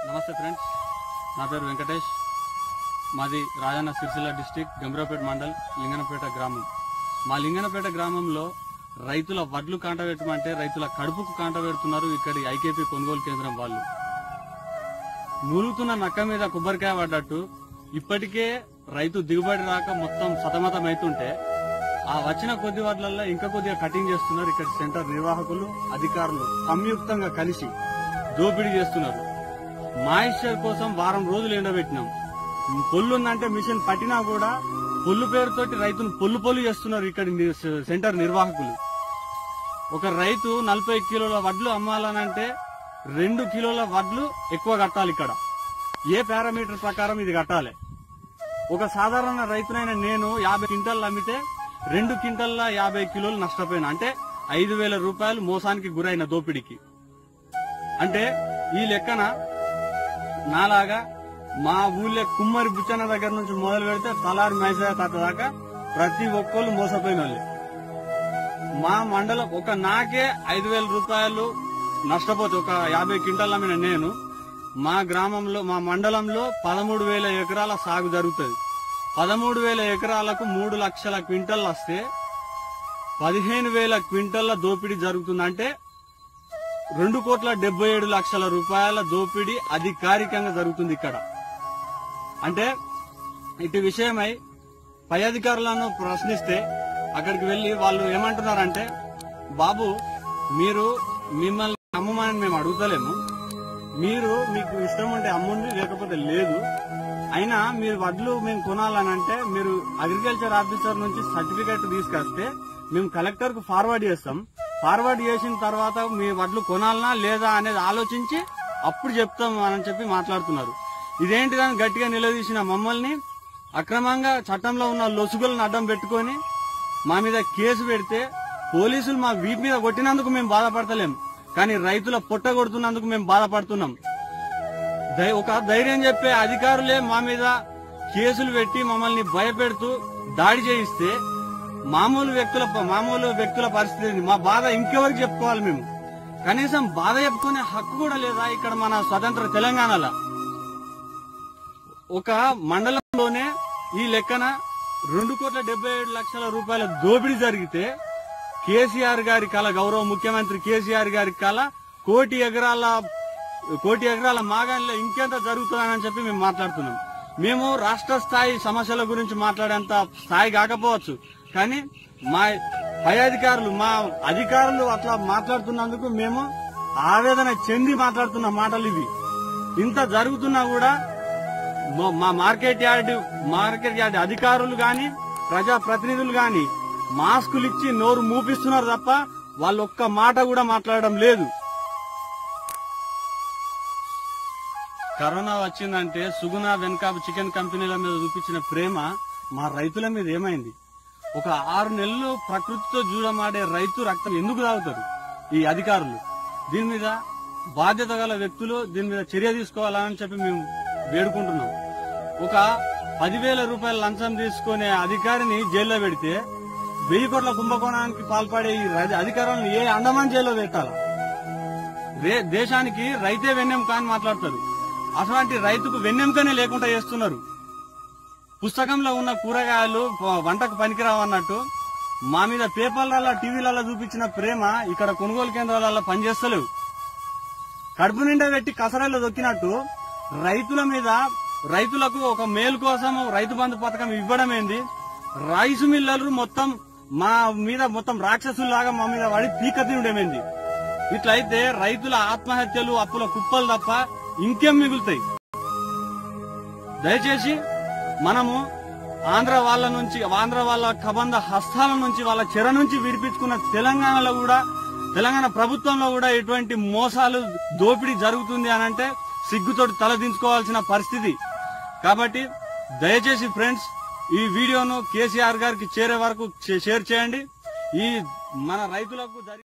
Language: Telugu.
నమస్తే ఫ్రెండ్స్ నా పేరు వెంకటేష్ మాది రాజన్న సిరిసిల్ల డిస్టిక్ గంభీరపేట మండల్ లింగనపేట గ్రామం మా లింగనపేట గ్రామంలో రైతుల వడ్లు కాంటబెట్టమంటే రైతుల కడుపుకు కాంటబెడుతున్నారు ఇక్కడి ఐకేపీ కొనుగోలు కేంద్రం వాళ్ళు మూలుగుతున్న నక్క మీద కొబ్బరికాయ పడ్డట్టు ఇప్పటికే రైతు దిగుబడి రాక మొత్తం సతమతం అవుతుంటే ఆ వచ్చిన కొద్ది వాటిలలో ఇంకా కొద్దిగా కటింగ్ చేస్తున్నారు ఇక్కడ సెంటర్ నిర్వాహకులు అధికారులు సంయుక్తంగా కలిసి దోపిడీ చేస్తున్నారు మాయిశ్చర్ కోసం వారం రోజులు ఎండబెట్టినాం పొల్లు ఉందంటే మిషన్ పట్టినా కూడా పొల్లు పేరుతోటి రైతును పొల్లు పొల్లు చేస్తున్నారు ఇక్కడ ని- సెంటర్ నిర్వాహకులు ఒక రైతు నలభై కిలోల వడ్లు అమ్మాలనంటే రెండు కిలోల వడ్లు ఎక్కువ కట్టాలి ఇక్కడ ఏ పారామీటర్ ప్రకారం ఇది కట్టాలి ఒక సాధారణ రైతునైన నేను యాభై క్వింటల్ అమ్మితే రెండు క్వింటల్ల యాభై కిలోలు నష్టపోయినా అంటే ఐదు వేల రూపాయలు మోసానికి గురైన దోపిడీకి అంటే ఈ లెక్కన నాలాగా మా ఊళ్ళో కుమ్మరి బుచ్చన్న దగ్గర నుంచి మొదలు పెడితే తలారి మైసయ్య తాత దాకా ప్రతి ఒక్కళ్ళు మోసపోయిన వాళ్ళే మా మండలం ఒక నాకే ఐదు వేల రూపాయలు నష్టపోతే ఒక యాభై క్వింటాల్ అమ్మిన నేను మా గ్రామంలో మా మండలంలో పదమూడు వేల ఎకరాల సాగు జరుగుతుంది పదమూడు వేల ఎకరాలకు మూడు లక్షల క్వింటల్ వస్తే పదిహేను వేల క్వింటల్ల దోపిడీ జరుగుతుంది అంటే రెండు కోట్ల డెబ్బై ఏడు లక్షల రూపాయల దోపిడీ అధికారికంగా జరుగుతుంది ఇక్కడ అంటే ఇటు విషయమై పై అధికారులను ప్రశ్నిస్తే అక్కడికి వెళ్లి వాళ్ళు ఏమంటున్నారంటే బాబు మీరు మిమ్మల్ని అమ్మమని మేము అడుగుతలేము మీరు మీకు ఇష్టం ఉంటే అమ్ముండి లేకపోతే లేదు అయినా మీరు వడ్లు మేము కొనాలని అంటే మీరు అగ్రికల్చర్ ఆఫీసర్ నుంచి సర్టిఫికెట్ తీసుకొస్తే మేము కలెక్టర్ కు ఫార్వర్డ్ చేస్తాం ఫార్వర్డ్ చేసిన తర్వాత మీ వడ్లు కొనాలనా లేదా అనేది ఆలోచించి అప్పుడు చెప్తాం అని చెప్పి మాట్లాడుతున్నారు ఇదేంటిదని గట్టిగా నిలదీసిన మమ్మల్ని అక్రమంగా చట్టంలో ఉన్న లొసుగులను అడ్డం పెట్టుకొని మా మీద కేసు పెడితే పోలీసులు మా వీపు మీద కొట్టినందుకు మేము బాధపడతలేం కానీ రైతుల పొట్ట కొడుతున్నందుకు మేము బాధపడుతున్నాం ధై- ఒక ధైర్యం చెప్పే అధికారులే మా మీద కేసులు పెట్టి మమ్మల్ని భయపెడుతూ దాడి చేయిస్తే మామూలు వ్యక్తుల మామూలు వ్యక్తుల పరిస్థితి ఏంది? మా బాధ ఇంకెవరికి చెప్పుకోవాలి మేము కనీసం బాధ చెప్పుకునే హక్కు కూడా లేదా ఇక్కడ మన స్వతంత్ర తెలంగాణలో ఒక మండలంలోనే ఈ లెక్కన రెండు కోట్ల డెబ్బై ఏడు లక్షల రూపాయల దోపిడీ జరిగితే కేసీఆర్ గారి కళ గౌరవ ముఖ్యమంత్రి కేసీఆర్ గారి కళ కోటి ఎకరాల కోటి ఎకరాల మాగాణిలో ఇంకెంత జరుగుతుందని చెప్పి మేము మాట్లాడుతున్నాం మేము రాష్ట్ర స్థాయి సమస్యల గురించి మాట్లాడేంత స్థాయి కాకపోవచ్చు కానీ మా పై అధికారులు మా అధికారులు అట్లా మాట్లాడుతున్నందుకు మేము ఆవేదన చెంది మాట్లాడుతున్న మాటలు ఇవి ఇంత జరుగుతున్నా కూడా మా- మా మార్కెట్ యార్డ్ మార్కెట్ యార్డ్ అధికారులు గాని ప్రజా ప్రతినిధులు గాని మాస్కులు ఇచ్చి నోరు మూపిస్తున్నారు తప్ప వాళ్ళు ఒక్క మాట కూడా మాట్లాడడం లేదు కరోనా వచ్చిందంటే సుగుణ వెనకాబు చికెన్ కంపెనీల మీద చూపించిన ప్రేమ మా రైతుల మీద ఏమైంది ఒక ఆరు నెలలు ప్రకృతితో జూడమాడే రైతు రక్తం ఎందుకు తాగుతారు ఈ అధికారులు దీని మీద బాధ్యత గల వ్యక్తులు దీని మీద చర్య తీసుకోవాలని చెప్పి మేము వేడుకుంటున్నాం ఒక పదివేల రూపాయల లంచం తీసుకునే అధికారిని జైల్లో పెడితే వెయ్యి కోట్ల కుంభకోణానికి పాల్పడే ఈ రజ- అధికారులను ఏ అండమాన్ జైల్లో పెట్టాలా రే- దేశానికి రైతే వెన్నెం కాని మాట్లాడతారు అటువంటి రైతుకు వెన్నెంకనే లేకుండా చేస్తున్నారు పుస్తకంలో ఉన్న కూరగాయలు ప- వంటకు పనికిరావు అన్నట్టు మా మీద పేపర్లలో టీవీలలో చూపించిన ప్రేమ ఇక్కడ కొనుగోలు కేంద్రాలలో పనిచేస్తలేవు కడుపు నిండా పెట్టి కసరాల్లో దొక్కినట్టు రైతుల మీద రైతులకు ఒక మేలు కోసం రైతు బంధు పథకం ఇవ్వడం ఏంది రైసు మిల్లర్లు మొత్తం మా మీద మొత్తం రాక్షసుల్లాగా మా మీద పడి పీక తినడమేంది ఇట్లయితే రైతుల ఆత్మహత్యలు అప్పుల కుప్పలు తప్ప ఇంకేం మిగులుతాయి దయచేసి మనము ఆంధ్ర వాళ్ళ నుంచి ఆంధ్ర వాళ్ళ కబంధ హస్తాల నుంచి వాళ్ళ చెర నుంచి విడిపించుకున్న తెలంగాణలో కూడా తెలంగాణ ప్రభుత్వంలో కూడా ఎటువంటి మోసాలు దోపిడీ జరుగుతుంది అని అంటే సిగ్గుతోటి తలదించుకోవాల్సిన పరిస్థితి కాబట్టి దయచేసి ఫ్రెండ్స్ ఈ వీడియోను కేసీఆర్ గారికి చేరే వరకు షేర్ చేయండి ఈ మన రైతులకు జరిగే